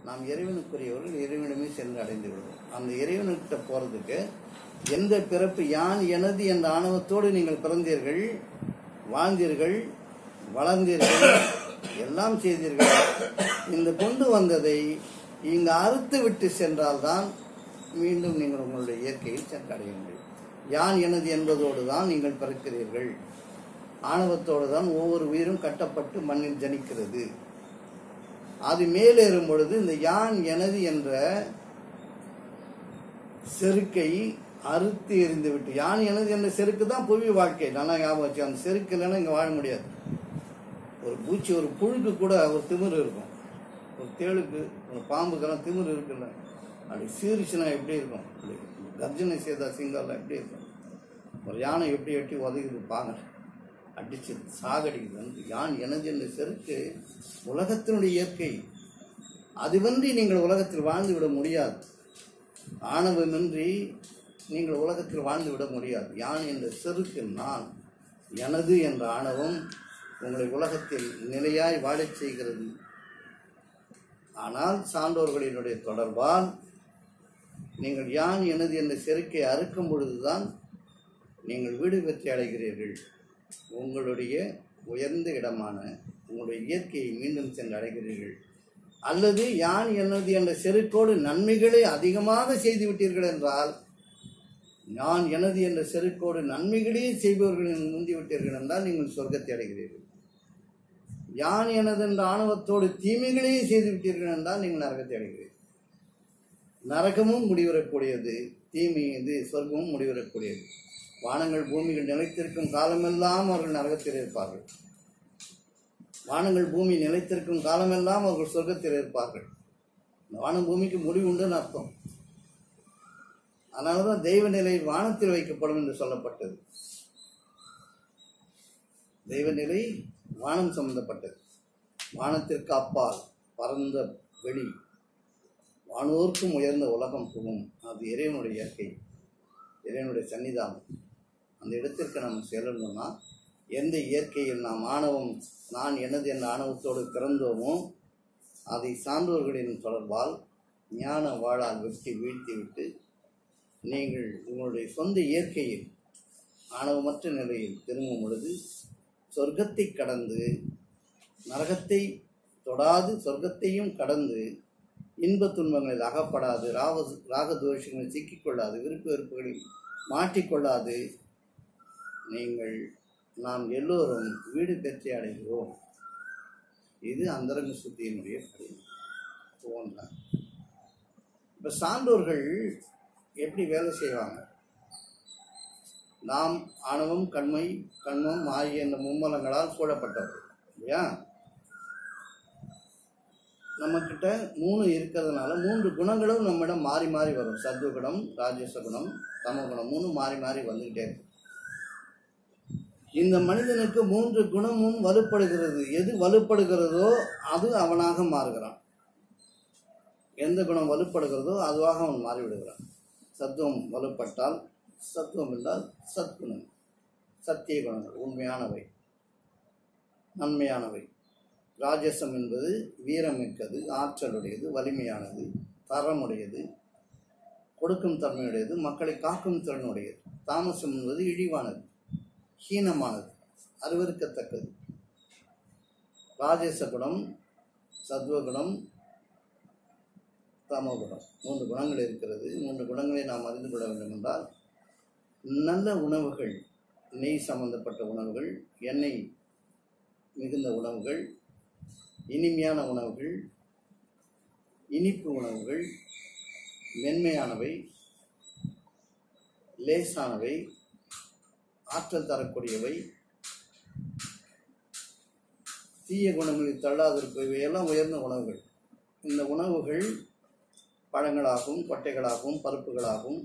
நாம் இறைவனுக்குரியவர்கள் இறைவனுமே சென்று அடைந்து விடுவோம் அந்த இறைவனுக்கிட்ட போறதுக்கு எந்த பிறப்பு யான் எனது என்ற ஆணவத்தோடு நீங்கள் பிறந்தீர்கள் வாழ்ந்தீர்கள் வளர்ந்தீர்கள் எல்லாம் செய்தீர்கள் இந்த கொண்டு வந்ததை இங்கு அறுத்து விட்டு சென்றால்தான் மீண்டும் நீங்கள் உங்களுடைய இயற்கையில் சென்றடைய முடியும் யான் எனது என்பதோடு தான் நீங்கள் பிறக்கிறீர்கள் ஆணவத்தோடு தான் ஒவ்வொரு உயிரும் கட்டப்பட்டு மண்ணில் ஜனிக்கிறது அது மேலேறும் பொழுது இந்த யான் எனது என்ற செருக்கை அறுத்து எறிந்து விட்டு யான் எனது என்ற செருக்கு தான் புவி வாழ்க்கை நல்லா ஞாபகம் வச்சு அந்த செருக்கு இல்லைன்னா இங்கே வாழ முடியாது ஒரு பூச்சி ஒரு புழுக்கு கூட ஒரு திமிர் இருக்கும் ஒரு தேளுக்கு ஒரு பாம்புக்கெல்லாம் திமிர் இருக்குல்ல அப்படி சீரிச்சுனா எப்படி இருக்கும் அப்படி கர்ஜனை செய்த சிங்கம்லாம் எப்படி இருக்கும் ஒரு யானை எப்படி எட்டி உதவிது பாங்க அடிச்சு சாகடிக்குது வந்து யான் எனது என்ற செருக்கு உலகத்தினுடைய இயற்கை அதுவன்றி நீங்கள் உலகத்தில் வாழ்ந்து விட முடியாது ஆணவமின்றி நீங்கள் உலகத்தில் வாழ்ந்து விட முடியாது யான் என்ற செருக்கு நான் எனது என்ற ஆணவம் உங்களை உலகத்தில் நிலையாய் வாழச் செய்கிறது ஆனால் சான்றோர்களினுடைய தொடர்பால் நீங்கள் யான் எனது என்ற செருக்கை அறுக்கும் பொழுதுதான் நீங்கள் வீடு பெற்று அடைகிறீர்கள் உங்களுடைய உயர்ந்த இடமான உங்களுடைய இயற்கையை மீண்டும் சென்று அடைகிறீர்கள் அல்லது யான் எனது என்ற செருக்கோடு நன்மைகளை அதிகமாக செய்து விட்டீர்கள் என்றால் நான் எனது என்ற செருக்கோடு நன்மைகளையே செய்பவர்கள் முந்தி விட்டீர்கள் என்றால் நீங்கள் சொர்க்கத்தை அடைகிறீர்கள் யான் எனது என்ற ஆணவத்தோடு தீமைகளையே செய்து விட்டீர்கள் என்றால் நீங்கள் நரகத்தை அடைகிறீர்கள் நரகமும் முடிவரக்கூடியது தீமை இது சொர்க்கமும் முடிவரக்கூடியது வானங்கள் பூமிகள் நிலைத்திருக்கும் காலமெல்லாம் அவர்கள் நரகத்தில் இருப்பார்கள் வானங்கள் பூமி நிலைத்திருக்கும் காலமெல்லாம் அவர்கள் சொர்க்கத்தில் இருப்பார்கள் இந்த வானம் பூமிக்கு முடிவு உண்டுன்னு அர்த்தம் அதனாலதான் தெய்வ நிலை வானத்தில் வைக்கப்படும் என்று சொல்லப்பட்டது தெய்வ நிலை வானம் சம்பந்தப்பட்டது வானத்திற்கு அப்பால் பரந்த வெளி வானோர்க்கும் உயர்ந்த உலகம் புகும் அது இறைவனுடைய இயற்கை இறைவனுடைய சன்னிதானம் அந்த இடத்திற்கு நாம் செல்லணும்னா எந்த இயற்கையில் நாம் ஆணவம் நான் எனது என்ற ஆணவத்தோடு பிறந்தோமோ அதை சான்றோர்களின் தொடர்பால் ஞான வாழால் வெட்டி வீழ்த்திவிட்டு நீங்கள் உங்களுடைய சொந்த இயற்கையில் ஆணவமற்ற நிலையில் திரும்பும் பொழுது சொர்க்கத்தை கடந்து நரகத்தை தொடாது சொர்க்கத்தையும் கடந்து இன்பத் துன்பங்களில் அகப்படாது ராக ராகதோஷங்களில் சிக்கிக்கொள்ளாது விருப்ப வெறுப்புகளில் மாட்டிக்கொள்ளாது நீங்கள் நாம் எல்லோரும் வீடு பெற்று அடைகிறோம் இது அந்தரங்க சுத்தியினுடைய படினம் தோன்றான் இப்போ சான்றோர்கள் எப்படி வேலை செய்வாங்க நாம் ஆணவம் கண்மை கண்மம் ஆகிய இந்த மும்மலங்களால் சூழப்பட்டவர்கள் இல்லையா நம்மக்கிட்ட மூணு இருக்கிறதுனால மூன்று குணங்களும் நம்மிடம் மாறி மாறி வரும் சத்துவகுணம் ராஜச குணம் தமகுணம் மூணு மாறி மாறி வந்துக்கிட்டே இருக்கும் இந்த மனிதனுக்கு மூன்று குணமும் வலுப்படுகிறது எது வலுப்படுகிறதோ அது அவனாக மாறுகிறான் எந்த குணம் வலுப்படுகிறதோ அதுவாக அவன் மாறிவிடுகிறான் சத்துவம் வலுப்பட்டால் சத்துவம் என்றால் சத்குணம் சத்திய குணங்கள் உண்மையானவை நன்மையானவை ராஜசம் என்பது வீரமிக்கது ஆற்றலுடையது வலிமையானது தரமுடையது கொடுக்கும் தன்மையுடையது மக்களை காக்கும் திறனுடையது தாமசம் என்பது இழிவானது ஹீனமானது அருவருக்கத்தக்கது ராஜச குணம் சத்வகுணம் தமோகுணம் மூன்று குணங்கள் இருக்கிறது மூன்று குணங்களை நாம் அறிந்து கொள்ள வேண்டும் என்றால் நல்ல உணவுகள் நெய் சம்பந்தப்பட்ட உணவுகள் எண்ணெய் மிகுந்த உணவுகள் இனிமையான உணவுகள் இனிப்பு உணவுகள் மென்மையானவை லேசானவை ஆற்றல் தரக்கூடியவை தீய குணங்களில் தள்ளாதிருப்பவை எல்லாம் உயர்ந்த உணவுகள் இந்த உணவுகள் பழங்களாகவும் கொட்டைகளாகவும் பருப்புகளாகவும்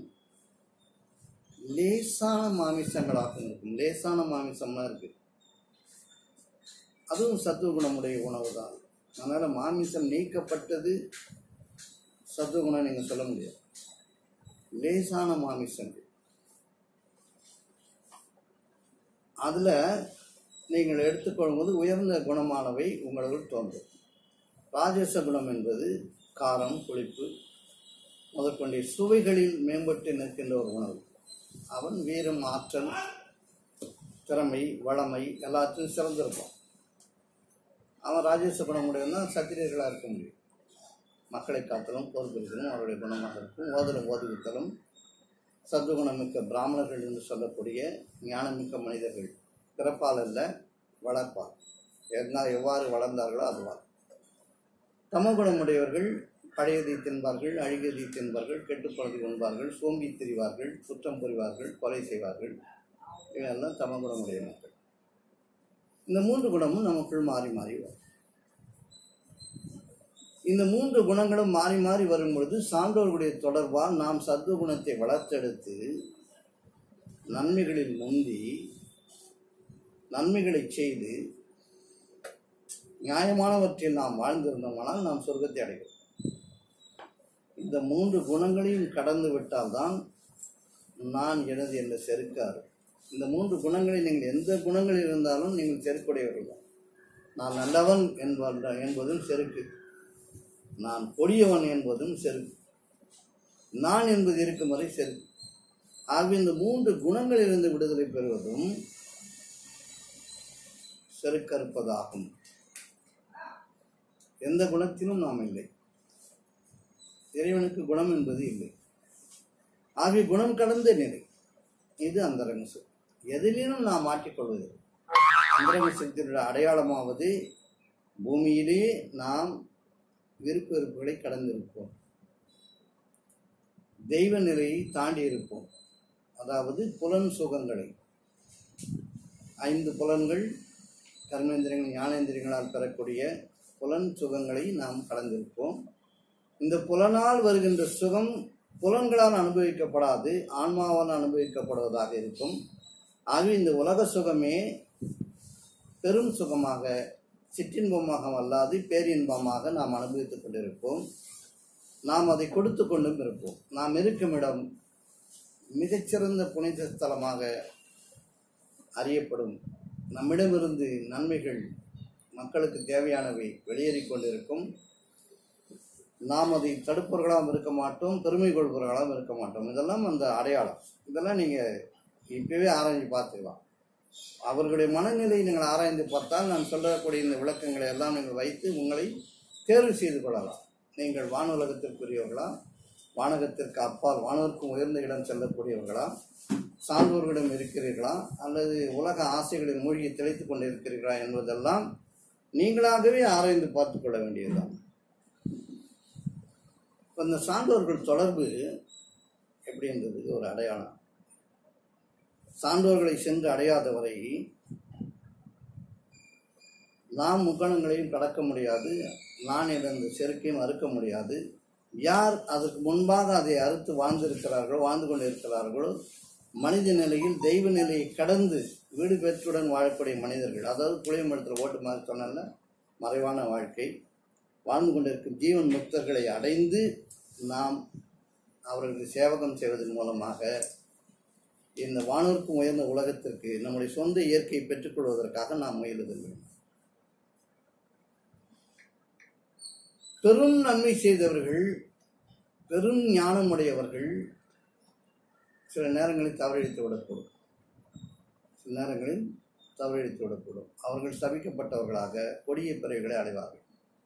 லேசான மாமிசங்களாகவும் இருக்கும் லேசான மாமிசம்லாம் இருக்கு அதுவும் சத்துவ குணமுடைய உணவு தான் அதனால் மாமிசம் நீக்கப்பட்டது சத்துவ குணம் நீங்கள் சொல்ல முடியாது லேசான மாமிசங்கள் அதில் நீங்கள் எடுத்துக்கொள்ளும்போது உயர்ந்த குணமானவை உங்களுக்கு தோன்றும் ராஜச குணம் என்பது காரம் புளிப்பு முதற்கொண்டே சுவைகளில் மேம்பட்டு நிற்கின்ற ஒரு உணவு அவன் வீரம் ஆற்றல் திறமை வளமை எல்லாத்தையும் சிறந்திருப்பான் அவன் ராஜேச குணமுடையவன் சத்திரியர்களாக இருக்க முடியும் மக்களை காத்தலும் பொறுப்பிருக்கணும் அவருடைய குணமாக இருக்கும் ஓதலும் ஓதுவித்தலும் சத்துகுணமிக்க பிராமணர்கள் என்று சொல்லக்கூடிய ஞானமிக்க மனிதர்கள் பிறப்பால் அல்ல வளர்ப்பால் என்ன எவ்வாறு வளர்ந்தார்களோ அதுவார் தமகுணமுடையவர்கள் பழையதை தின்பார்கள் அழுகியதை தின்பார்கள் கெட்டுப்பொழுதை உண்பார்கள் சோம்பி திரிவார்கள் குற்றம் புரிவார்கள் கொலை செய்வார்கள் இவையெல்லாம் தமகுணமுடைய மக்கள் இந்த மூன்று குணமும் நமக்குள் மாறி மாறி வரும் இந்த மூன்று குணங்களும் மாறி மாறி வரும் பொழுது சான்றோர்களுடைய தொடர்பால் நாம் சத்துவ குணத்தை வளர்த்தெடுத்து நன்மைகளில் முந்தி நன்மைகளை செய்து நியாயமானவற்றில் நாம் வாழ்ந்திருந்தோமானால் நாம் சொர்க்கத்தை அடைகிறோம் இந்த மூன்று குணங்களையும் கடந்து விட்டால்தான் நான் எனது என்ற செருக்காரு இந்த மூன்று குணங்களை நீங்கள் எந்த குணங்கள் இருந்தாலும் நீங்கள் செருக்குடையவர்கள் தான் நான் நல்லவன் என்ப என்பதும் செருக்கு நான் கொடியவன் என்பதும் செருக்கு நான் என்பது இருக்கும் வரை செருக்கு ஆகவே இந்த மூன்று குணங்களிலிருந்து விடுதலை பெறுவதும் செருக்கறுப்பதாகும் எந்த குணத்திலும் நாம் இல்லை இறைவனுக்கு குணம் என்பது இல்லை ஆகிய குணம் கடந்த நிலை இது அந்தரங்க சொல் எதிலும் நாம் மாற்றிக்கொள்வது அந்தரங்க சக்தியோட அடையாளமாவது பூமியிலே நாம் விருப்ப வெறுப்புகளை கடந்திருப்போம் தெய்வ நிலையை தாண்டி இருப்போம் அதாவது புலன் சுகங்களை ஐந்து புலன்கள் கர்மேந்திரங்கள் ஞானேந்திரியங்களால் பெறக்கூடிய புலன் சுகங்களை நாம் கலந்திருப்போம் இந்த புலனால் வருகின்ற சுகம் புலன்களால் அனுபவிக்கப்படாது ஆன்மாவால் அனுபவிக்கப்படுவதாக இருக்கும் ஆகவே இந்த உலக சுகமே பெரும் சுகமாக சிற்றின்பமாக அல்லாது பேரின்பமாக நாம் அனுபவித்துக் கொண்டிருப்போம் நாம் அதை கொடுத்து கொண்டும் இருப்போம் நாம் இருக்கும் இடம் மிகச்சிறந்த புனித ஸ்தலமாக அறியப்படும் நம்மிடமிருந்து நன்மைகள் மக்களுக்கு தேவையானவை வெளியேறிக் கொண்டிருக்கும் நாம் அதை தடுப்பவர்களாகவும் இருக்க மாட்டோம் பெருமை கொள்பவர்களாகவும் இருக்க மாட்டோம் இதெல்லாம் அந்த அடையாளம் இதெல்லாம் நீங்கள் இப்பவே ஆராய்ஞ்சு பார்த்துக்கலாம் அவர்களுடைய மனநிலையை நீங்கள் ஆராய்ந்து பார்த்தால் நான் சொல்லக்கூடிய இந்த விளக்கங்களை எல்லாம் நீங்கள் வைத்து உங்களை தேர்வு செய்து கொள்ளலாம் நீங்கள் வானுலகத்திற்குரியவர்களா வானகத்திற்கு அப்பால் வானவருக்கும் உயர்ந்த இடம் செல்லக்கூடியவர்களா சான்றோர்களிடம் இருக்கிறீர்களா அல்லது உலக ஆசைகளில் மூழ்கி திளைத்துக் கொண்டு இருக்கிறீர்களா என்பதெல்லாம் நீங்களாகவே ஆராய்ந்து பார்த்து கொள்ள வேண்டியதுதான் இப்ப இந்த சான்றோர்கள் தொடர்பு எப்படி இருந்தது ஒரு அடையாளம் சான்றோர்களை சென்று அடையாத வரை நாம் முக்கணங்களையும் கடக்க முடியாது நான் இழந்த செருக்கையும் அறுக்க முடியாது யார் அதற்கு முன்பாக அதை அறுத்து வாழ்ந்திருக்கிறார்களோ வாழ்ந்து கொண்டு இருக்கிறார்களோ மனித நிலையில் தெய்வ நிலையை கடந்து வீடு பெற்றுடன் வாழக்கூடிய மனிதர்கள் அதாவது புளியமரத்தில் ஓட்டு மாதிரி சொன்னல மறைவான வாழ்க்கை வாழ்ந்து கொண்டிருக்கும் ஜீவன் முக்தர்களை அடைந்து நாம் அவர்களுக்கு சேவகம் செய்வதன் மூலமாக இந்த வானூருக்கும் உயர்ந்த உலகத்திற்கு நம்முடைய சொந்த இயற்கையை பெற்றுக்கொள்வதற்காக நாம் முயலுதல் வேண்டும் பெரும் நன்மை செய்தவர்கள் பெரும் ஞானமுடையவர்கள் சில நேரங்களில் தவறழித்து விடக்கூடும் சில நேரங்களில் தவறழித்து விடக்கூடும் அவர்கள் சபிக்கப்பட்டவர்களாக கொடிய பிறவிகளை அடைவார்கள்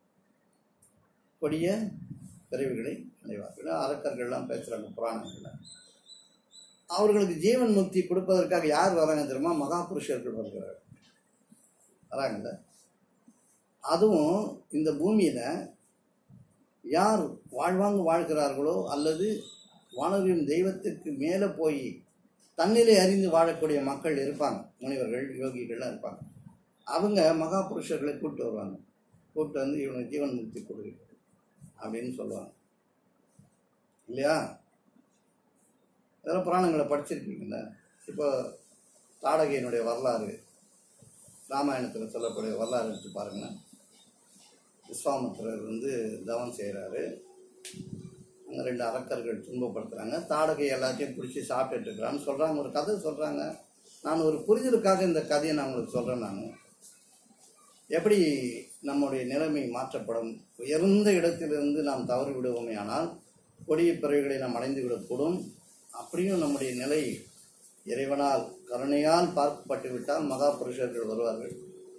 கொடிய பிறவிகளை அடைவார்கள் அரக்கர்கள்லாம் பேசுகிறாங்க புராணங்களில் அவர்களுக்கு ஜீவன் முக்தி கொடுப்பதற்காக யார் வராங்க தெரியுமா மகா புருஷர்கள் வருகிறார்கள் வராங்கல்ல அதுவும் இந்த பூமியில் யார் வாழ்வாங்க வாழ்கிறார்களோ அல்லது வானவரின் தெய்வத்திற்கு மேலே போய் தன்னிலை அறிந்து வாழக்கூடிய மக்கள் இருப்பாங்க முனிவர்கள் யோகிகள்லாம் இருப்பாங்க அவங்க மகா புருஷர்களை கூப்பிட்டு வருவாங்க கூப்பிட்டு வந்து இவனுக்கு ஜீவன் முக்தி கொடு அப்படின்னு சொல்லுவாங்க இல்லையா இதெல்லாம் புராணங்களை படிச்சிருக்கீங்கல்ல இப்போ தாடகையினுடைய வரலாறு ராமாயணத்தில் சொல்லக்கூடிய வரலாறு எடுத்து பாருங்கள் விஸ்வாமித்திரர் வந்து தவம் செய்கிறாரு அங்கே ரெண்டு அரக்கர்கள் துன்பப்படுத்துகிறாங்க தாடகை எல்லாத்தையும் பிடிச்சி சாப்பிட்டுட்டு இருக்கிறான்னு சொல்கிறாங்க ஒரு கதை சொல்கிறாங்க நான் ஒரு புரிதலுக்காக இந்த கதையை நான் உங்களுக்கு சொல்கிறேன் நான் எப்படி நம்முடைய நிலைமை மாற்றப்படும் உயர்ந்த இடத்திலிருந்து நாம் தவறு விடுவோமே ஆனால் கொடிய பிறவிகளை நாம் அடைந்து விடக்கூடும் அப்படியும் நம்முடைய நிலை இறைவனால் கருணையால் பார்க்கப்பட்டு விட்டால் மகா புருஷர்கள் வருவார்கள்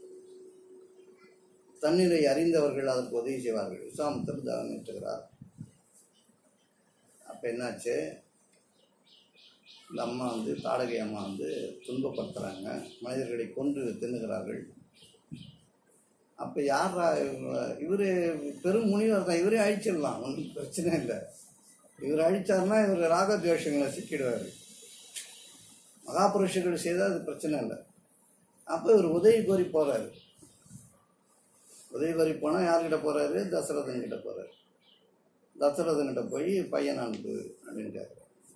தன்னிலை அறிந்தவர்கள் அதற்கு உதவி செய்வார்கள் விசாமத்தில் தவம் ஏற்றுகிறார் அப்போ என்னாச்சு இந்த அம்மா வந்து தாடகை அம்மா வந்து துன்பப்படுத்துகிறாங்க மனிதர்களை கொன்று தின்னுகிறார்கள் அப்போ யாரா இவர் பெரும் முனிவர் தான் இவரே அழிச்சிடலாம் ஒன்றும் பிரச்சனை இல்லை இவர் அழிச்சாருன்னா இவர் ராகத்வேஷங்களை சிக்கிடுவார் மகாபுருஷர்கள் செய்தால் அது பிரச்சனை இல்லை அப்போ இவர் உதவி கோரி போகிறாரு உதவி கோரி போனால் யார்கிட்ட போகிறாரு தசரதன் கிட்ட போகிறாரு தசரதன்கிட்ட போய் பையன் அனுப்பு அப்படின்னு கேட்குறாரு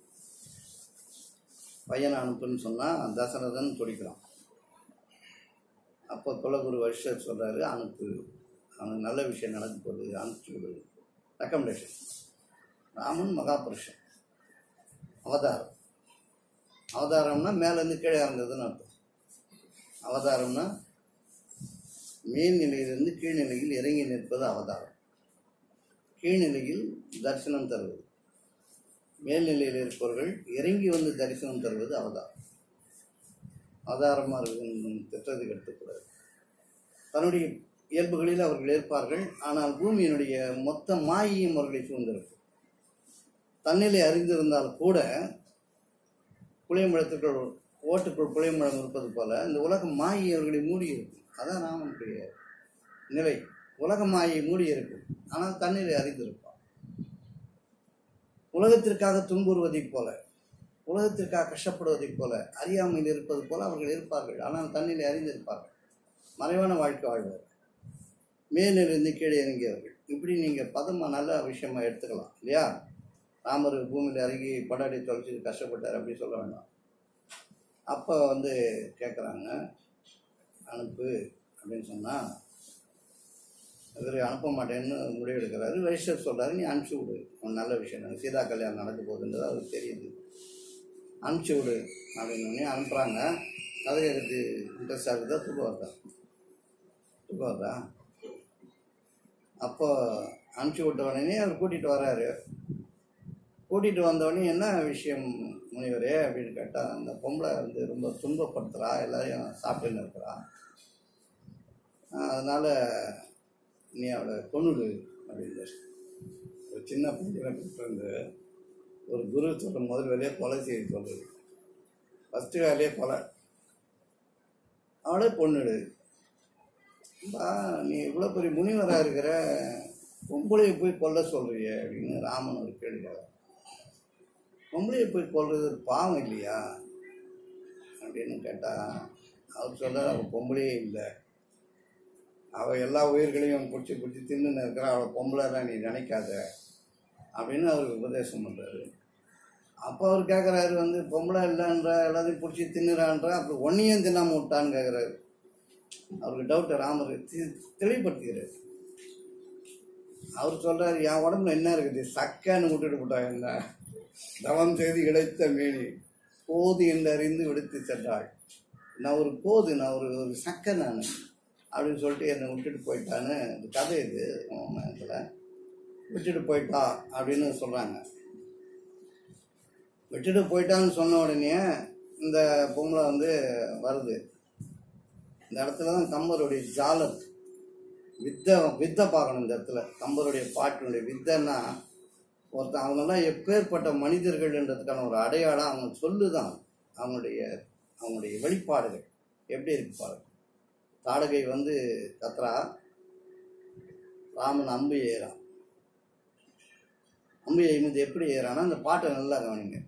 பையனை அனுப்புன்னு சொன்னால் தசரதன் துடிக்கிறான் அப்போ குலகுரு வருஷர் சொல்கிறாரு அனுப்பு அவனுக்கு நல்ல விஷயம் நடக்க போகுது அனுப்பிச்சு விடு ரெக்கமெண்டேஷன் ராமன் மகாபுருஷன் அவதாரம் அவதாரம்னா மேலேருந்து கீழே இறங்குறதுன்னு அர்த்தம் அவதாரம்னா மேல்நிலையிலிருந்து கீழ்நிலையில் இறங்கி நிற்பது அவதாரம் கீழ்நிலையில் தரிசனம் தருவது மேல்நிலையில் இருப்பவர்கள் இறங்கி வந்து தரிசனம் தருவது அவதாரம் அவதாரமாக இருக்கும் திட்டத்துக்கு எடுத்துக்கூடாது தன்னுடைய இயல்புகளில் அவர்கள் இருப்பார்கள் ஆனால் பூமியினுடைய மொத்த மாயையும் அவர்களை சூழ்ந்திருக்கும் தன்னிலை அறிந்திருந்தால் கூட புளியம்பழத்துக்குள் ஓட்டுக்குள் புளியம்பழம் இருப்பது போல இந்த உலக மாயை அவர்களை மூடி இருக்கும் அதான் ராமனுடைய நிலை உலக மாயை மூடி இருக்கும் ஆனால் தன்னிலை அறிந்திருப்பான் உலகத்திற்காக துன்புறுவதைப் போல உலகத்திற்காக கஷ்டப்படுவதைப் போல அறியாமையில் இருப்பது போல அவர்கள் இருப்பார்கள் ஆனால் தன்னிலை அறிந்திருப்பார்கள் மறைவான வாழ்க்கை வாழ்வார் மேலிருந்து கீழே இறங்கியவர்கள் இப்படி நீங்கள் பதமாக நல்ல விஷயமா எடுத்துக்கலாம் இல்லையா ராமர் பூமியில் இறங்கி படாடி தொலைச்சி கஷ்டப்பட்டார் அப்படி சொல்ல வேண்டாம் அப்போ வந்து கேட்குறாங்க அனுப்பு அப்படின்னு சொன்னால் இவர் அனுப்ப மாட்டேன்னு முடிவெடுக்கிறாரு வைஷ்யர் சொல்கிறாரு நீ அனுப்பிச்சி விடு உன் நல்ல விஷயம் தான். சீதா கல்யாணம் நடக்க போகுதுன்றது அவருக்கு தெரியுது அனுப்பிச்சி விடு அப்படின்னு அனுப்புகிறாங்க கதை எடுத்து இன்ட்ரெஸ்ட் ஆகுதா தூக்கம் வருதா தூக்கம் வருதா அப்போ அனுப்பிச்சி விட்ட உடனே அவர் கூட்டிகிட்டு வர்றாரு கூட்டிகிட்டு வந்தோடனே என்ன விஷயம் முனிவரே அப்படின்னு கேட்டால் அந்த பொம்பளை வந்து ரொம்ப துன்பப்படுத்துகிறா எல்லாரையும் சாப்பிட்டுன்னு இருக்கிறா அதனால் நீ அவளை கொண்டுடு அப்படின்னு ஒரு சின்ன பையனை கூப்பிட்டு வந்து ஒரு குரு சொல்ற முதல் வேலையே கொலை செய்ய சொல்லுது ஃபஸ்ட்டு வேலையே கொலை அவளே பொண்ணுடு பா நீ இவ்வளோ பெரிய முனிவராக இருக்கிற பொம்பளையை போய் கொல்ல சொல்றியே அப்படின்னு ராமன் ஒரு கேள்வி கேட்கிறார். பொம்பளையை போய் கொல்றது ஒரு பாவம் இல்லையா அப்படின்னு கேட்டால் அவர் சொல்றார் அவள் பொம்பளையே இல்லை அவள் எல்லா உயிர்களையும் பிடிச்சி பிடிச்சி தின்னு இருக்கிறா அவளை பொம்பளை தான் நீ நினைக்காத அப்படின்னு அவருக்கு உபதேசம் பண்ணுறாரு அப்போ அவர் கேட்குறாரு வந்து பொம்பளை இல்லைன்ற எல்லாத்தையும் பிடிச்சி தின்னுறான்ற அப்புறம் ஒன்றையும் தின்னாம விட்டான்னு கேட்குறாரு அவருக்கு டவுட்டு ராமர் தி- தெளிவுபடுத்திக்கிறாரு அவர் சொல்றாரு என் உடம்புல என்ன இருக்குது சக்கைன்னு விட்டுட்டு போட்டாங்க என்ன தவம் செய்து இழைத்த மேனி போது என்று அறிந்து விடுத்து சென்றாள் நான் ஒரு போது நான் ஒரு ஒரு சக்கை நான் அப்படின்னு சொல்லிட்டு என்னை விட்டுட்டு போயிட்டான்னு இந்த கதை இது ராமாயணத்தில் விட்டுட்டு போயிட்டா அப்படின்னு சொல்கிறாங்க விட்டுட்டு போயிட்டான்னு சொன்ன உடனே இந்த பொம்பளை வந்து வருது இந்த இடத்துல தான் கம்பருடைய ஜாலத் வித்தை வித்தை பார்க்கணும் இந்த இடத்துல கம்பருடைய பாட்டினுடைய வித்தைன்னா ஒருத்தன் அவங்கெல்லாம் எப்பேற்பட்ட மனிதர்கள்ன்றதுக்கான ஒரு அடையாளம் அவங்க சொல்லுதான் அவங்களுடைய அவங்களுடைய வெளிப்பாடுகள் எப்படி இருக்கு பாருங்க தாடகை வந்து கத்ரா ராமன் அம்பு ஏறான் அம்பு எய்முது எப்படி ஏறானா அந்த பாட்டை நல்லா கவனிங்க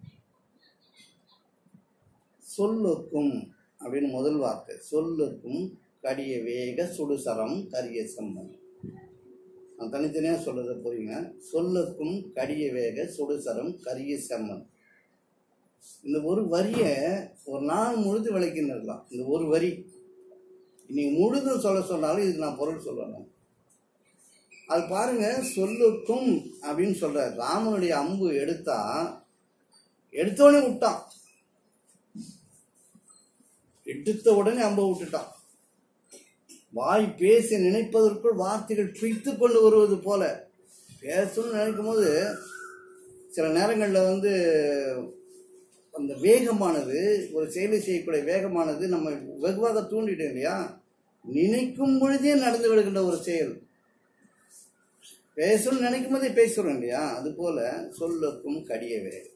சொல்லுக்கும் அப்படின்னு முதல் வார்த்தை சொல்லுக்கும் கடிய வேக சுடுசரம் கரிய சம்பம் நான் தனித்தனியாக சொல்றதை புரியுங்க சொல்லுக்கும் கடிய வேக சுடுசரம் கரிய செம்மன் இந்த ஒரு வரியை ஒரு நாள் முழுது விளக்கின்னு இருக்கலாம் இந்த ஒரு வரி இன்னைக்கு முழுதும் சொல்ல சொன்னாலும் இதுக்கு நான் பொருள் சொல்லணும் அது பாருங்க சொல்லுக்கும் அப்படின்னு சொல்ற ராமனுடைய அம்பு எடுத்தா எடுத்தோடனே விட்டான் எடுத்த உடனே அம்பை விட்டுட்டான் வாய் பேசி நினைப்பதற்குள் வார்த்தைகள் பிய்த்து கொண்டு வருவது போல பேசணும்னு நினைக்கும் போது சில நேரங்களில் வந்து அந்த வேகமானது ஒரு செயலை செய்யக்கூடிய வேகமானது நம்ம வெகுவாக தூண்டிடும் இல்லையா நினைக்கும் பொழுதே நடந்து விடுகின்ற ஒரு செயல் பேசணும்னு நினைக்கும் போதே பேசுறோம் இல்லையா அது போல சொல்லுக்கும் கடிய வேகம்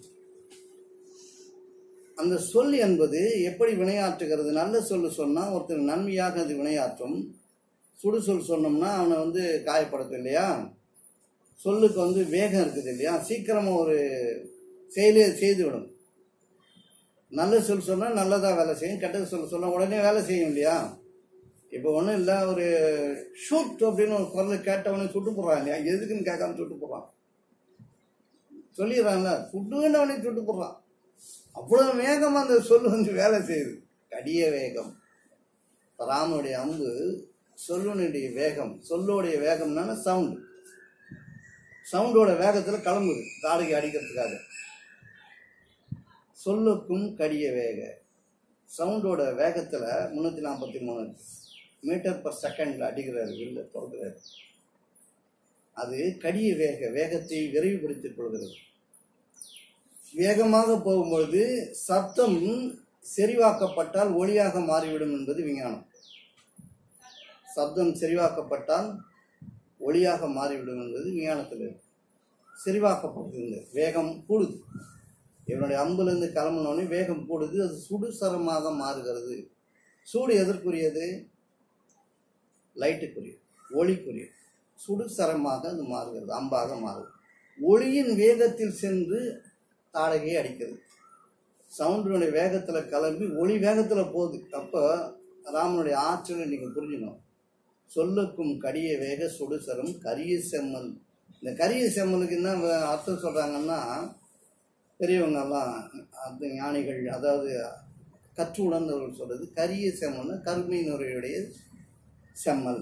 அந்த சொல் என்பது எப்படி வினையாற்றுகிறது நல்ல சொல்லு சொன்னா ஒருத்தர் நன்மையாக அது வினையாற்றும் சுடு சொல் சொன்னோம்னா அவனை வந்து காயப்படுத்தும் இல்லையா சொல்லுக்கு வந்து வேகம் இருக்குது இல்லையா சீக்கிரமா ஒரு செயலே செய்துவிடும் நல்ல சொல் சொன்னால் நல்லதாக வேலை செய்யும் கெட்டது சொல்ல சொன்னால் உடனே வேலை செய்யும் இல்லையா இப்போ ஒன்றும் இல்லை ஒரு ஷூட் அப்படின்னு ஒரு குரல் கேட்டவனே சுட்டு போடுறான் இல்லையா எதுக்குன்னு கேட்காம சுட்டு போடுறான் சொல்லிடுறான்ல சுட்டுன்னு சுட்டு போடுறான் அவ்வளோ வேகமாக அந்த சொல் வந்து வேலை செய்யுது கடிய வேகம் ராமனுடைய அம்பு சொல்லுனுடைய வேகம் சொல்லோடைய வேகம்னா சவுண்டு சவுண்டோட வேகத்தில் கிளம்புது தாடகை அடிக்கிறதுக்காக சொல்லுக்கும் கடிய வேக சவுண்டோட வேகத்தில் முந்நூற்றி நாற்பத்தி மூணு மீட்டர் பர் செகண்டில் அடிக்கிறாரு வெளில தொடர்கிறாரு அது கடிய வேக வேகத்தை விரைவுபடுத்திக் கொள்கிறது வேகமாக போகும்பொழுது சத்தம் செறிவாக்கப்பட்டால் ஒளியாக மாறிவிடும் என்பது விஞ்ஞானம் சப்தம் செறிவாக்கப்பட்டால் ஒளியாக மாறிவிடும் என்பது விஞ்ஞானத்தில் இருக்கு செறிவாக்கப்படுது வேகம் கூடுது இவனுடைய அம்புலேருந்து கிளம்பினோடனே வேகம் கூடுது அது சுடுசரமாக மாறுகிறது சூடு எதற்குரியது லைட்டுக்குரியது ஒளிக்குரியது சுடுசரமாக அது மாறுகிறது அம்பாக மாறுது ஒளியின் வேகத்தில் சென்று தாடகையை அடிக்கிறது சவுண்டினுடைய வேகத்தில் கிளம்பி ஒளி வேகத்தில் போகுது அப்போ ராமனுடைய ஆற்றலை நீங்கள் புரிஞ்சுக்கணும் சொல்லுக்கும் கடிய வேக சுடுசரம் கரிய செம்மல் இந்த கரிய செம்மலுக்கு என்ன வே- அர்த்தம் சொல்கிறாங்கன்னா பெரியவங்கெல்லாம் அந்த ஞானிகள் அதாவது கற்று உணர்ந்தவர்கள் சொல்றது கரிய செம்மல்னா கருமை நுரையுடைய செம்மல்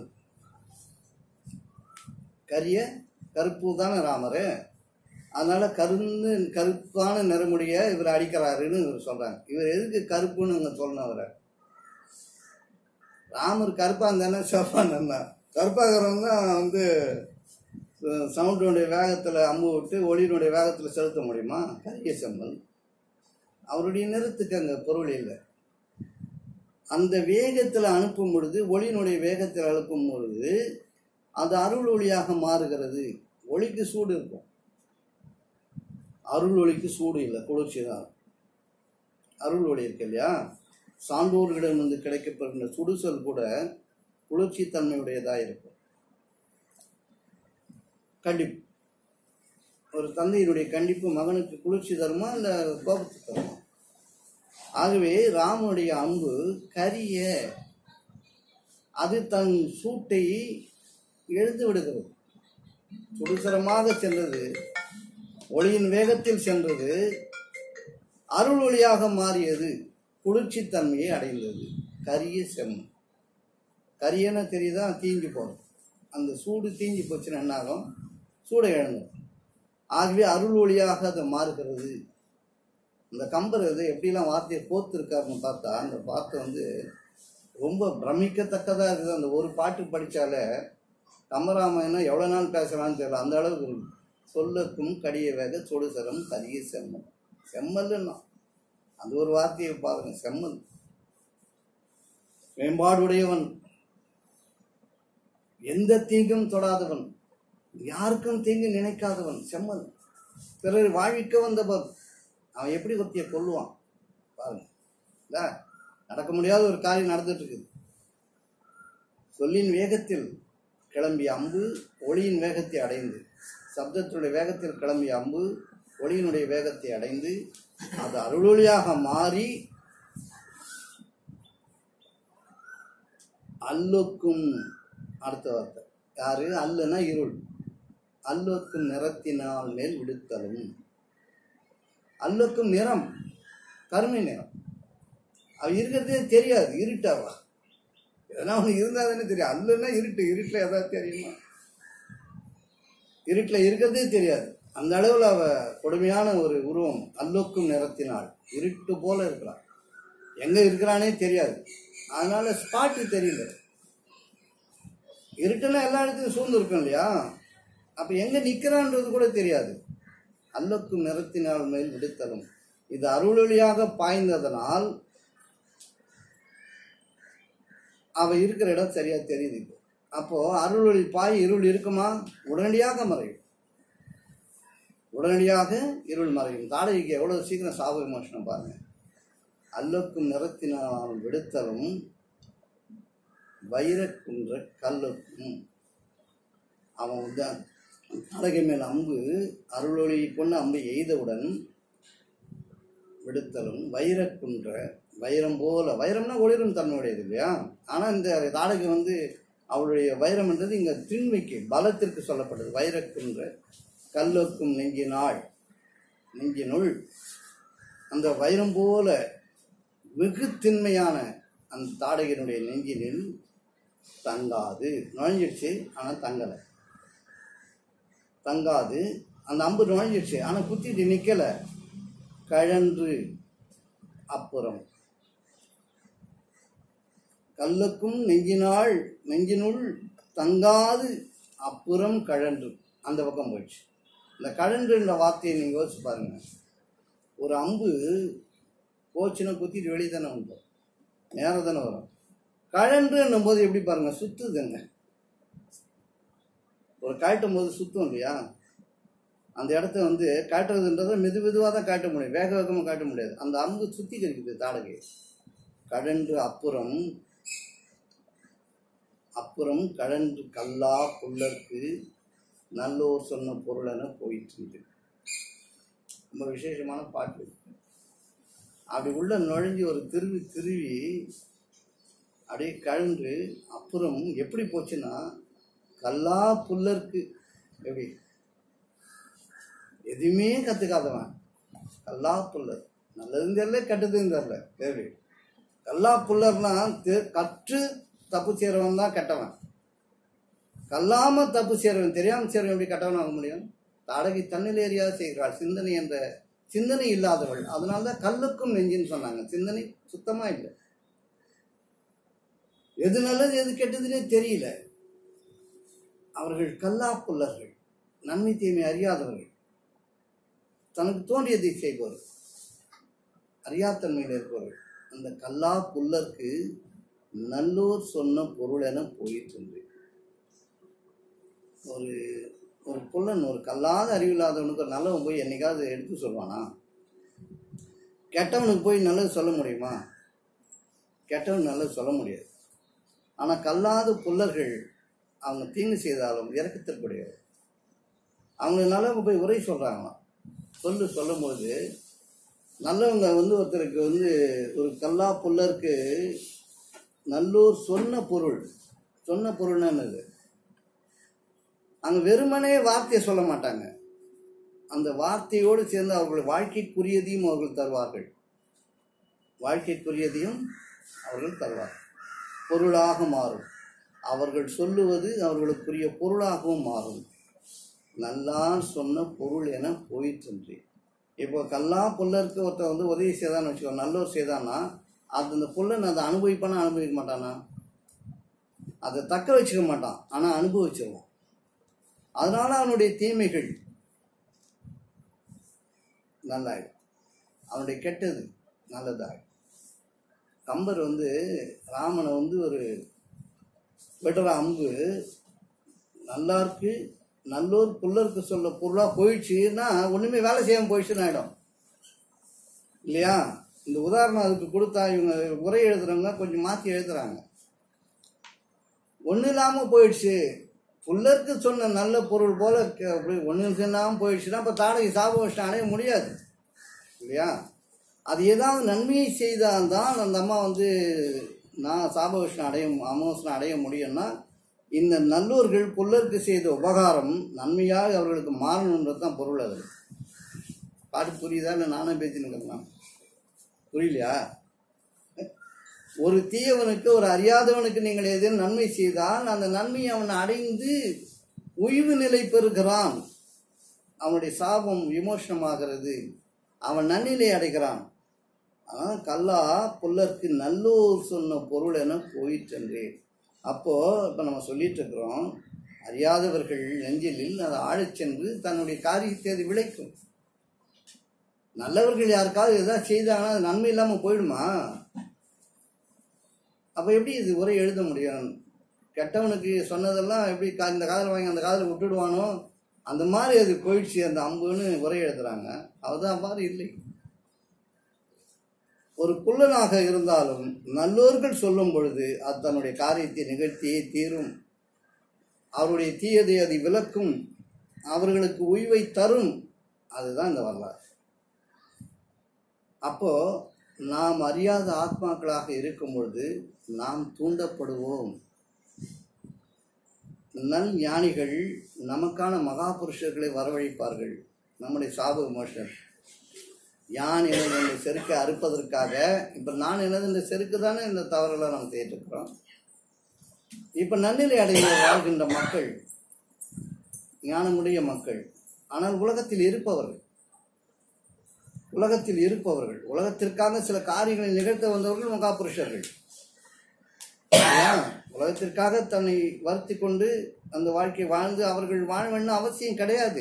கரிய கருப்பு தானே ராமர் அதனால கருந்து கருப்பான நிறமுடைய இவர் அடிக்கிறாருன்னு இவர் சொல்றாங்க இவர் எதுக்கு கருப்புன்னு இவங்க சொல்லணும் அவரை ராமர் கருப்பா இருந்தானே சிவப்பா இருந்தா கருப்பாகிறவங்க தான் வந்து அஹ், சவுண்டினுடைய வேகத்தில் அம்பு விட்டு ஒளியினுடைய வேகத்தில் செலுத்த முடியுமா கரிய செம்மல் அவருடைய நிறத்துக்கு அங்கே பொருள் இல்லை அந்த வேகத்தில் அனுப்பும் பொழுது ஒளியினுடைய வேகத்தில் அனுப்பும் பொழுது அது அருள் ஒளியாக மாறுகிறது ஒளிக்கு சூடு இருக்கும் அருள் ஒளிக்கு சூடு இல்லை குளிர்ச்சி தான் அருள் ஒளி இருக்கு இல்லையா சான்றோர்களிடம் வந்து கிடைக்கப்படுகின்ற சுடுசொல் கூட குளிர்ச்சி தன்மையுடையதாக இருக்கும் கண்டிப்பு ஒரு தந்தையினுடைய கண்டிப்பு மகனுக்கு குளிர்ச்சி தருமா இல்லை கோபத்தை தருமா ஆகவே ராமனுடைய அம்பு கரிய அது தன் சூட்டை எழுந்து விடுகிறது சுடுசரமாக சென்றது ஒளியின் வேகத்தில் சென்றது அருள் ஒளியாக மாறியது குளிர்ச்சி தன்மையை அடைந்தது கரிய செம்மண் கரியன தெரியுதா தீஞ்சு போகும் அந்த சூடு தீஞ்சு போச்சுன்னா என்ன ஆகும் சூடை இழந்துடும் ஆகவே அருள் ஒளியாக அது மாறுகிறது அந்த கம்பர் இது எப்படிலாம் வார்த்தையை கோத்திருக்காருன்னு பார்த்தா அந்த வார்த்தை வந்து ரொம்ப பிரமிக்கத்தக்கதாக இருக்குது அந்த ஒரு பாட்டு படித்தாலே கம்பராமாயணம் எவ்வளோ நாள் பேசலாம்னு தெரியல அந்த அளவுக்கு இருக்கு. சொல்லுக்கும் கடிய வேக சொடுசரம் கரிய செம்மல் செம்மல்னா அந்த ஒரு வார்த்தையை பாருங்க செம்மல் மேம்பாடுடையவன் எந்த தீங்கும் தொடாதவன் யாருக்கும் தீங்கு நினைக்காதவன் செம்மல் பிறர் வாழ்விக்க வந்தவன் அவன் எப்படி ஒருத்தியை கொல்லுவான் பாருங்க இல்ல நடக்க முடியாத ஒரு காரியம் நடந்துட்டு இருக்குது சொல்லின் வேகத்தில் கிளம்பிய அம்பு ஒளியின் வேகத்தை அடைந்து சப்தத்தினுடைய வேகத்தில் கிளம்பிய அம்பு ஒளியினுடைய வேகத்தை அடைந்து அது அருளொளியாக மாறி அல்லுக்கும் அடுத்த வார்த்தை யாரு அல்லுனா இருள் அல்லுக்கும் நிறத்தினால் மேல் விடுத்தலும் அல்லுக்கும் நிறம் கருமை நிறம் அவ இருக்கிறதே தெரியாது இருட்டாவா எதனா ஒன்று இருந்தால் தானே தெரியும் அல்லுன்னா இருட்டு இருட்டில் எதாவது தெரியுமா இருட்டில் இருக்கிறதே தெரியாது அந்த அளவில் அவ கொடுமையான ஒரு உருவம் அல்லுக்கும் நிறத்தினாள் இருட்டு போல இருக்கிறாள் எங்கே இருக்கிறானே தெரியாது அதனால ஸ்பாட்டு தெரியல இருட்டுன்னா எல்லா இடத்துலையும் சூழ்ந்து இருக்கும் இல்லையா அப்போ எங்கே நிற்கிறான்றது கூட தெரியாது அல்லக்கும் நிறத்தினால் மேல் விடுத்தலும் இது அருளொளியாக பாய்ந்ததனால் அவ இருக்கிற இடம் சரியா தெரியுது இப்போ அப்போ அருளொளி பாய் இருள் இருக்குமா உடனடியாக மறையும் உடனடியாக இருள் மறையும் தாடகைக்கு எவ்வளவு சீக்கிரம் சாவு விமோசனம் பாருங்க அல்லக்கும் நிறத்தினால் விடுத்தலும் வைரக்குன்ற கல்லுக்கும் அவன் வந்து தாடகை மேல் அம்பு அருளொளி கொண்டு அம்பு எய்தவுடன் விடுத்தலும் வைரக்குன்ற வைரம் போல வைரம்னா ஒளிரும் தன்மையுடையது இல்லையா ஆனால் இந்த தாடகை வந்து அவளுடைய வைரம்ன்றது இங்கே திண்மைக்கு பலத்திற்கு சொல்லப்பட்டது வைரக்குன்ற கல்லொக்கும் நெஞ்சினாள் நெஞ்சினுள் அந்த வைரம் போல வெகு திண்மையான அந்த தாடகையினுடைய நெஞ்சினில் தங்காது நுழைஞ்சிடுச்சு ஆனால் தங்கலை தங்காது அந்த அம்பு நுழைஞ்சிடுச்சு ஆனால் குத்திட்டு நிற்கலை கழன்று அப்புறம் கல்லுக்கும் நெஞ்சினாள் நெஞ்சினுள் தங்காது அப்புறம் கழன்று அந்த பக்கம் போயிடுச்சு இந்த கழன்றுன்ற வார்த்தையை நீங்கள் யோசிச்சு பாருங்க ஒரு அம்பு போச்சுன்னா குத்திட்டு வெளியே தானே வந்துடும் நேரம் தானே வரும் கழன்றுன்னும் போது எப்படி பாருங்க சுத்துதுங்க ஒரு காட்டும் போது சுத்தும் இல்லையா அந்த இடத்த வந்து காட்டுறதுன்றதை மெது மெதுவாக தான் காட்ட முடியும் வேக வேகமாக காட்ட முடியாது அந்த அம்பு சுத்தி கிடைக்குது தாடகை கழன்று அப்புறம் அப்புறம் கழன்று கல்லா புல்லருக்கு நல்லோர் சொன்ன பொருளென போயிட்டு ரொம்ப விசேஷமான பாட்டு அப்படி உள்ள நுழைஞ்சு ஒரு திருவி திருவி அப்படியே கழன்று அப்புறம் எப்படி போச்சுன்னா கல்லா புல்லருக்கு எப்படி எதுவுமே கற்றுக்காதவன் கல்லா புல்லர் நல்லதும் தெரியல கெட்டதும் தெரியல கேள்வி கல்லா புல்லர்னா தெ- கற்று தப்பு செய்கிறவன் தான் கெட்டவன் கல்லாம தப்பு செய்கிறவன் தெரியாம செய்கிறவன் எப்படி கெட்டவன் ஆக முடியும் தாடகை தன்னிலேறியா செய்கிறாள் சிந்தனை என்ற சிந்தனை இல்லாதவள் அதனால தான் கல்லுக்கும் நெஞ்சின்னு சொன்னாங்க சிந்தனை சுத்தமா இல்லை எது நல்லது எது கெட்டதுன்னே தெரியல அவர்கள் கல்லா புல்லர்கள் நன்மை தீமை அறியாதவர்கள் தனக்கு தோன்றியதை செய்பவர் அறியாத்தன்மையில் இருப்பவர்கள் அந்த கல்லா புல்லருக்கு நல்லோர் சொன்ன பொருள் என போயிட்டு ஒரு ஒரு புல்லன் ஒரு கல்லாத அறிவில்லாதவனுக்கு ஒரு நல்லவன் போய் என்னைக்காவது எடுத்து சொல்லுவானா கெட்டவனுக்கு போய் நல்லது சொல்ல முடியுமா கெட்டவன் நல்லது சொல்ல முடியாது ஆனால் கல்லாத புல்லர்கள் அவங்க தீங்கு செய்தாலும் இறக்கத்திற்குடையவர் அவங்க நல்லவங்க போய் உரை சொல்கிறாங்களாம் சொல்லு சொல்லும்போது நல்லவங்க வந்து ஒருத்தருக்கு வந்து ஒரு கல்லா புல்லருக்கு நல்லூர் சொன்ன பொருள் சொன்ன பொருள்னா என்னது அங்கே வெறுமனே வார்த்தையை சொல்ல மாட்டாங்க அந்த வார்த்தையோடு சேர்ந்து அவர்கள் வாழ்க்கைக்குரியதையும் அவர்கள் தருவார்கள் வாழ்க்கைக்குரியதையும் அவர்கள் தருவார்கள் பொருளாக மாறும் அவர்கள் சொல்லுவது அவர்களுக்குரிய பொருளாகவும் மாறும் நல்லார் சொன்ன பொருள் என போயிட்டு இப்போ கல்லா புல்லருக்கு ஒருத்தர் வந்து உதவி செய்தான்னு வச்சுக்கோ நல்லோர் செய்தான்னா அது அந்த புல்லன் அதை அனுபவிப்பானா அனுபவிக்க மாட்டானா அதை தக்க வச்சுக்க மாட்டான் ஆனால் அனுபவிச்சிருவான் அதனால அவனுடைய தீமைகள் நல்லாயிடும் அவனுடைய கெட்டது நல்லதாயிடும் கம்பர் வந்து ராமனை வந்து ஒரு வெட்டுற அம்பு நல்லாருக்கு நல்லோர் புல்லருக்கு சொல்ல பொருளாக போயிடுச்சுன்னா ஒன்றுமே வேலை செய்யாமல் போயிடுச்சுன்னு ஆகிடும் இல்லையா இந்த உதாரணம் அதுக்கு கொடுத்தா இவங்க உரை எழுதுறவங்க கொஞ்சம் மாற்றி எழுதுறாங்க ஒன்றும் இல்லாமல் போயிடுச்சு புல்லருக்கு சொன்ன நல்ல பொருள் போல ஒன்றும் இல்லாமல் போயிடுச்சுன்னா இப்போ தாடகை சாபம் அடைய முடியாது இல்லையா அது ஏதாவது நன்மையை செய்தால்தான் அந்த அம்மா வந்து நான் சாபவிஷ்ணம் அடைய அமோசனம் அடைய முடியும்னா இந்த நல்லூர்கள் புல்லருக்கு செய்த உபகாரம் நன்மையாக அவர்களுக்கு மாறணுன்றது தான் பொருள் அது பாட்டு புரியுதா இல்லை நானே பேசினுக்கிறேன் புரியலையா ஒரு தீயவனுக்கு ஒரு அறியாதவனுக்கு நீங்கள் ஏதேனும் நன்மை செய்தால் அந்த நன்மையை அவன் அடைந்து உய்வு நிலை பெறுகிறான் அவனுடைய சாபம் விமோசனமாகிறது அவன் நன்னிலை அடைகிறான் ஆனால் கல்லா புல்லருக்கு நல்லோர் சொன்ன பொருள் என போயிற்றென்றேன் அப்போது இப்போ நம்ம சொல்லிட்டு இருக்கிறோம் அறியாதவர்கள் நெஞ்சிலில் அதை ஆழச் சென்று தன்னுடைய காரியத்தை அது விளைக்கும் நல்லவர்கள் யாருக்காவது எதாவது செய்தாங்கன்னா அது நன்மை இல்லாமல் போயிடுமா அப்போ எப்படி இது உரை எழுத முடியும் கெட்டவனுக்கு சொன்னதெல்லாம் எப்படி கா இந்த காதில் வாங்கி அந்த காதில் விட்டுடுவானோ அந்த மாதிரி அது போயிடுச்சு அந்த அம்புன்னு உரை எழுதுறாங்க அதுதான் மாதிரி இல்லை ஒரு குள்ளனாக இருந்தாலும் நல்லோர்கள் சொல்லும் பொழுது அது தன்னுடைய காரியத்தை நிகழ்த்தியே தீரும் அவருடைய தீயதை அது விளக்கும் அவர்களுக்கு உய்வை தரும் அதுதான் இந்த வரலாறு அப்போ நாம் அறியாத ஆத்மாக்களாக இருக்கும் பொழுது நாம் தூண்டப்படுவோம் நல் ஞானிகள் நமக்கான மகா புருஷர்களை வரவழைப்பார்கள் நம்முடைய சாபு மோஷன் யான் எனது இந்த செருக்கை அறுப்பதற்காக இப்போ நான் எனது இந்த செருக்கு தானே இந்த தவறுகளை நம்ம செய்யிட்டுருக்கிறோம் இப்போ நன்னிலை அடைந்த வாழ்கின்ற மக்கள் ஞானமுடைய மக்கள் ஆனால் உலகத்தில் இருப்பவர்கள் உலகத்தில் இருப்பவர்கள் உலகத்திற்காக சில காரியங்களை நிகழ்த்த வந்தவர்கள் மகாபுருஷர்கள் இல்லையா? உலகத்திற்காக தன்னை வருத்தி கொண்டு அந்த வாழ்க்கை வாழ்ந்து அவர்கள் வாழ வேண்டும் அவசியம் கிடையாது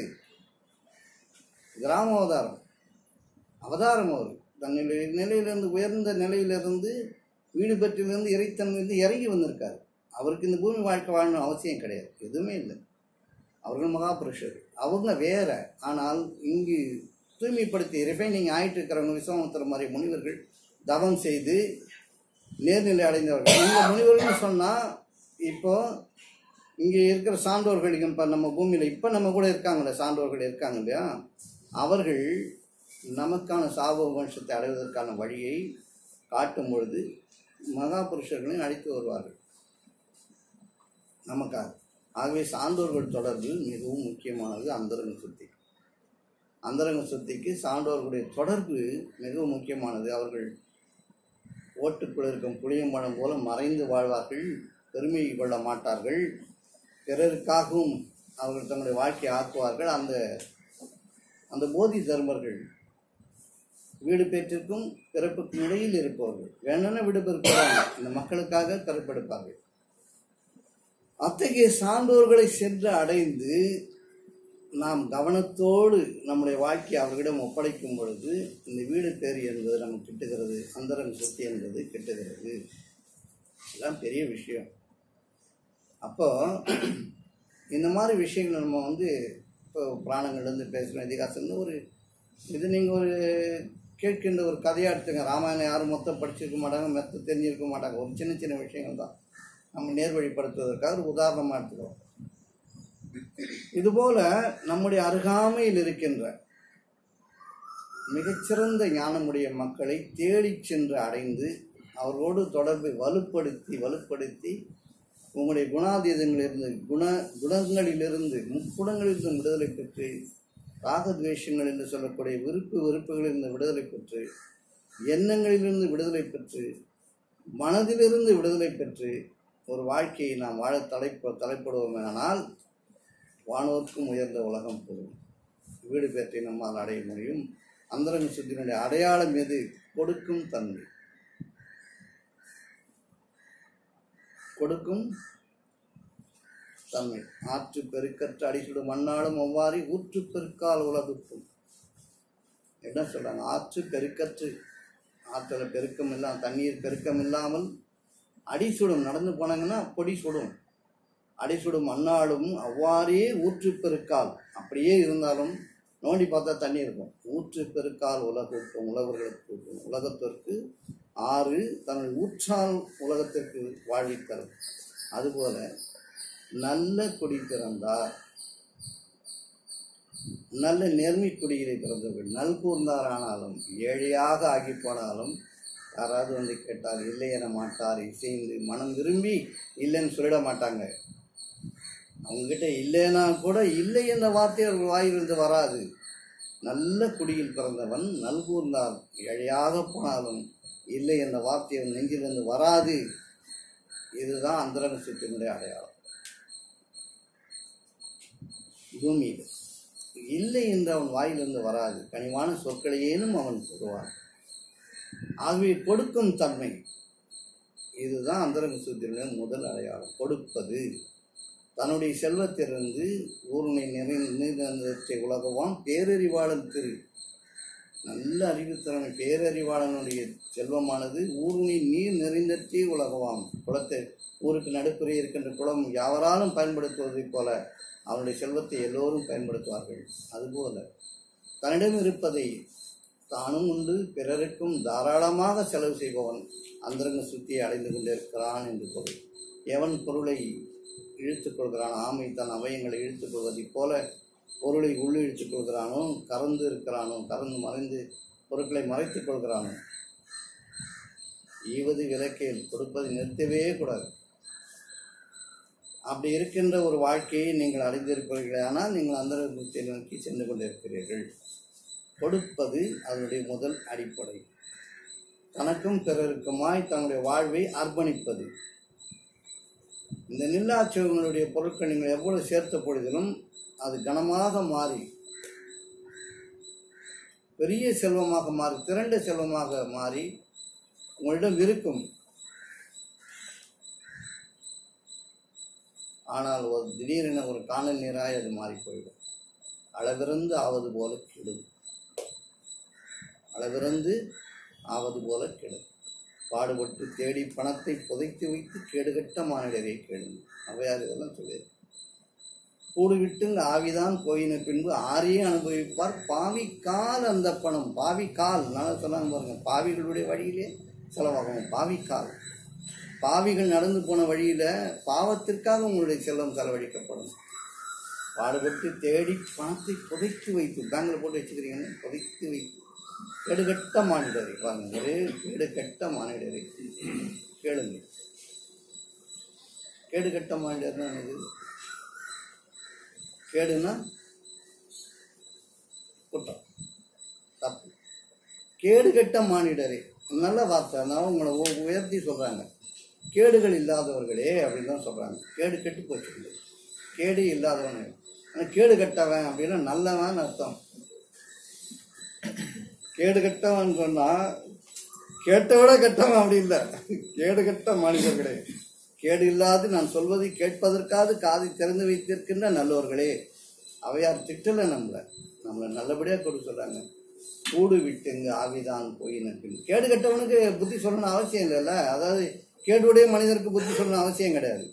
கிராம அவதாரம் அவதாரம் அவர் தன்னுடைய நிலையிலிருந்து உயர்ந்த நிலையிலிருந்து வீடு பெற்றிலிருந்து இறைத்தன்மையிலிருந்து இறங்கி வந்திருக்காரு அவருக்கு இந்த பூமி வாழ்க்கை வாழணும் அவசியம் கிடையாது எதுவுமே இல்லை அவர்கள் மகாபுருஷர் அவங்க வேற ஆனால் இங்கு தூய்மைப்படுத்தி ரிஃபைனிங் ஆயிட்டு இருக்கிறவங்க விஸ்வாமித்திர மாதிரி முனிவர்கள் தவம் செய்து நேர்நிலை அடைந்தவர்கள் இந்த முனிவர்கள்னு சொன்னால் இப்போ இங்கே இருக்கிற சான்றோர்கள் இப்போ நம்ம பூமியில் இப்போ நம்ம கூட இருக்காங்களே சான்றோர்கள் இருக்காங்க இல்லையா அவர்கள் நமக்கான சாப வம்சத்தை அடைவதற்கான வழியை காட்டும் பொழுது மகாபுருஷர்களையும் அழைத்து வருவார்கள் நமக்காக ஆகவே சான்றோர்கள் தொடர்பு மிகவும் முக்கியமானது அந்தரங்க சுத்தி அந்தரங்க சுத்திக்கு சான்றோர்களுடைய தொடர்பு மிகவும் முக்கியமானது அவர்கள் ஓட்டுக்குள் இருக்கும் புளியம்பழம் போல மறைந்து வாழ்வார்கள் பெருமை கொள்ள மாட்டார்கள் பிறருக்காகவும் அவர்கள் தங்களுடைய வாழ்க்கையை ஆக்குவார்கள் அந்த அந்த போதி தர்மர்கள் வீடு பேற்றிற்கும் பிறப்புக்கும் இடையில் இருப்பவர்கள் வேணும்னா வீடு பெருப்பாங்க இந்த மக்களுக்காக பிறப்பெடுப்பார்கள் அத்தகைய சான்றோர்களை சென்று அடைந்து நாம் கவனத்தோடு நம்முடைய வாழ்க்கையை அவர்களிடம் ஒப்படைக்கும் பொழுது இந்த வீடு பேர் என்பது நமக்கு கிட்டுகிறது அந்தரங்க சொத்து என்பது கிட்டுகிறது இதெல்லாம் பெரிய விஷயம் அப்போ இந்த மாதிரி விஷயங்கள் நம்ம வந்து இப்போ புராணங்கள்லேருந்து பேசுகிறோம் இதிகாசம்னு ஒரு இது நீங்கள் ஒரு கேட்கின்ற ஒரு கதையாக எடுத்துங்க ராமாயணம் யாரும் மொத்தம் படிச்சிருக்க மாட்டாங்க மெத்த தெரிஞ்சிருக்க மாட்டாங்க ஒரு சின்ன சின்ன விஷயங்கள் தான் நம்ம நேர்வழிப்படுத்துவதற்காக ஒரு உதாரணமாக எடுத்துக்கிறோம் இதுபோல நம்முடைய அருகாமையில் இருக்கின்ற மிகச்சிறந்த ஞானமுடைய மக்களை தேடிச் சென்று அடைந்து அவர்களோடு தொடர்பை வலுப்படுத்தி வலுப்படுத்தி உங்களுடைய குணாதீதங்களிலிருந்து குண குணங்களிலிருந்து முக்குணங்களிலிருந்து விடுதலை பெற்று ராகத்வேஷங்கள் என்று சொல்லக்கூடிய விருப்பு வெறுப்புகளிலிருந்து விடுதலை பெற்று எண்ணங்களிலிருந்து விடுதலை பெற்று மனதிலிருந்து விடுதலை பெற்று ஒரு வாழ்க்கையை நாம் வாழ தலைப்ப தலைப்படுவோமேனால் வானோர்க்கும் உயர்ந்த உலகம் போதும் வீடு பேற்றை நம்மால் அடைய முடியும் அந்தரங்க சுத்தினுடைய அடையாளம் எது கொடுக்கும் தன்மை கொடுக்கும் தன்மை ஆற்று பெருக்கற்ற அடிசுடும் மண்ணாலும் ஒவ்வாறு ஊற்று பெருக்கால் உலகுக்கும் என்ன சொல்றாங்க ஆற்று பெருக்கற்று ஆற்றுல பெருக்கம் இல்லாம தண்ணீர் பெருக்கம் இல்லாமல் அடி சுடும் நடந்து போனாங்கன்னா பொடி சுடும் அடி சுடும் மண்ணாலும் அவ்வாறே ஊற்று பெருக்கால் அப்படியே இருந்தாலும் நோண்டி பார்த்தா தண்ணி இருக்கும் ஊற்று பெருக்கால் உலகத்துக்கும் உலகர்களுக்கு உலகத்திற்கு ஆறு தன்னுடைய ஊற்றால் உலகத்திற்கு வாழ்வித்தரும் அதுபோல நல்ல குடி பிறந்தார் நல்ல நேர்மை குடியிலே பிறந்தவர்கள் நல் கூர்ந்தாரானாலும் ஏழையாக ஆகி போனாலும் யாராவது வந்து கேட்டால் இல்லை என மாட்டார் இசைந்து மனம் விரும்பி இல்லைன்னு சொல்லிட மாட்டாங்க அவங்ககிட்ட இல்லைன்னா கூட இல்லை என்ற வார்த்தை அவர்கள் வாயிலிருந்து வராது நல்ல குடியில் பிறந்தவன் நல்கூர்ந்தார் ஏழையாக போனாலும் இல்லை என்ற வார்த்தை அவன் நெஞ்சிலிருந்து வராது இதுதான் அந்தரங்க சுத்தினுடைய அடையாளம் பூமியில் இல்லை என்று அவன் வாயிலிருந்து வராது கனிவான சொற்களையேனும் அவன் சொல்லுவான் ஆகவே கொடுக்கும் தன்மை இதுதான் அந்தரங்க சுத்தியுடைய முதல் அடையாளம் கொடுப்பது தன்னுடைய செல்வத்திலிருந்து ஊருணை நிறைந்த உலகவான் பேரறிவாளன் திரு நல்ல அறிவுத்திறமை பேரறிவாளனுடைய செல்வமானது ஊருணி நீர் நிறைந்தற்றே உலகவாம் குளத்தை ஊருக்கு நடுப்புறே இருக்கின்ற குளம் யாவராலும் பயன்படுத்துவதைப் போல அவனுடைய செல்வத்தை எல்லோரும் பயன்படுத்துவார்கள் அதுபோல தன்னிடம் இருப்பதை தானும் உண்டு பிறருக்கும் தாராளமாக செலவு செய்பவன் அந்தரங்க சுத்தியை அடைந்து கொண்டிருக்கிறான் என்று பொருள் எவன் பொருளை இழுத்துக் கொள்கிறான் ஆமை தன் அவயங்களை இழுத்துக் கொள்வதைப் போல பொருளை உள்ளிழுத்துக் கொள்கிறானோ கறந்து இருக்கிறானோ கறந்து மறைந்து பொருட்களை மறைத்துக் கொள்கிறானோ ஈவது விளக்கில் கொடுப்பதை நிறுத்தவே கூடாது அப்படி இருக்கின்ற ஒரு வாழ்க்கையை நீங்கள் அடைந்திருப்பீர்களே ஆனால் நீங்கள் அந்த நோக்கி சென்று கொண்டிருக்கிறீர்கள் கொடுப்பது அதனுடைய முதல் அடிப்படை தனக்கும் பிறருக்குமாய் தன்னுடைய வாழ்வை அர்ப்பணிப்பது இந்த நில்லாட்சியங்களுடைய பொருட்கள் நீங்கள் எவ்வளவு சேர்த்த பொழுதிலும் அது கனமாக மாறி பெரிய செல்வமாக மாறி திரண்ட செல்வமாக மாறி உங்களிடம் இருக்கும் ஆனால் ஒரு திடீரென ஒரு காணல் நீராய் அது மாறி போயிடும் அளவிறந்து ஆவது போல கெடும் அளவிறந்து ஆவது போல கெடும் பாடுபட்டு தேடி பணத்தை புதைத்து வைத்து கேடுகட்ட மானிடரை கேளுங்க அவையார் இதெல்லாம் சொல்லி கூடு விட்டு ஆவிதான் போயின பின்பு ஆரையே அனுபவிப்பார் பாவி கால் அந்த பணம் பாவி கால் நான் சொன்னாங்க பாருங்க பாவிகளுடைய வழியிலே செலவாகும் பாவி கால் பாவிகள் நடந்து போன வழியில பாவத்திற்காக உங்களுடைய செல்வம் செலவழிக்கப்படும் பாடுபட்டு தேடி பணத்தை புதைத்து வைத்து பேங்கில் போட்டு வச்சுக்கிறீங்கன்னு புதைத்து வைத்து கேடுகட்ட மானிடரை பாருங்க ஒரே கேடுகட்ட மானிடரை கேளுங்க கேடுகட்ட மானிடர்னா என்னது கேடுனா குற்றம் தப்பு கேடுகட்ட மானிடரே நல்ல வார்த்தை நான் உங்களை உ- உயர்த்தி சொல்றாங்க கேடுகள் இல்லாதவர்களே அப்படின்னு தான் சொல்றாங்க கேடு கெட்டு போச்சு கேடு இல்லாதவன் ஆனால் கேடு கெட்டவன் அப்படின்னா நல்லவன் அர்த்தம் கேடு கெட்டவன் சொன்னா கேட்ட விட கெட்டவன் அப்படி இல்லை கேடு கெட்ட மனிதர்களே கேடு இல்லாது நான் சொல்வதை கேட்பதற்காக காதை திறந்து வைத்திருக்கின்ற நல்லவர்களே அவையார் திட்டல நம்மளை நம்மளை நல்லபடியாக கொண்டு சொல்றாங்க கூடு விட்டுங்க ஆவிதான் போயின பின் கேடு கெட்டவனுக்கு புத்தி சொல்லணும்னு அவசியம் இல்லைல்ல அதாவது கேடுடைய மனிதருக்கு புத்தி சொல்லணும்னு அவசியம் கிடையாது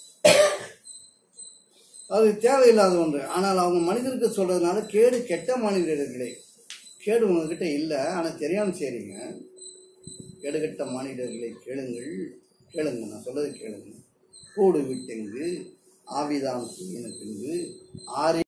அது தேவையில்லாத ஒன்று ஆனால் அவங்க மனிதருக்கு சொல்றதுனால கேடு கெட்ட மனிதர்களே கேடு உங்ககிட்ட இல்லை ஆனால் தெரியாம செய்றீங்க கேடுகட்ட மானிடர்களை கேளுங்கள் கேளுங்க நான் சொல்றது கேளுங்க கூடு விட்டெங்கு ஆவிதான் பின்பு ஆறி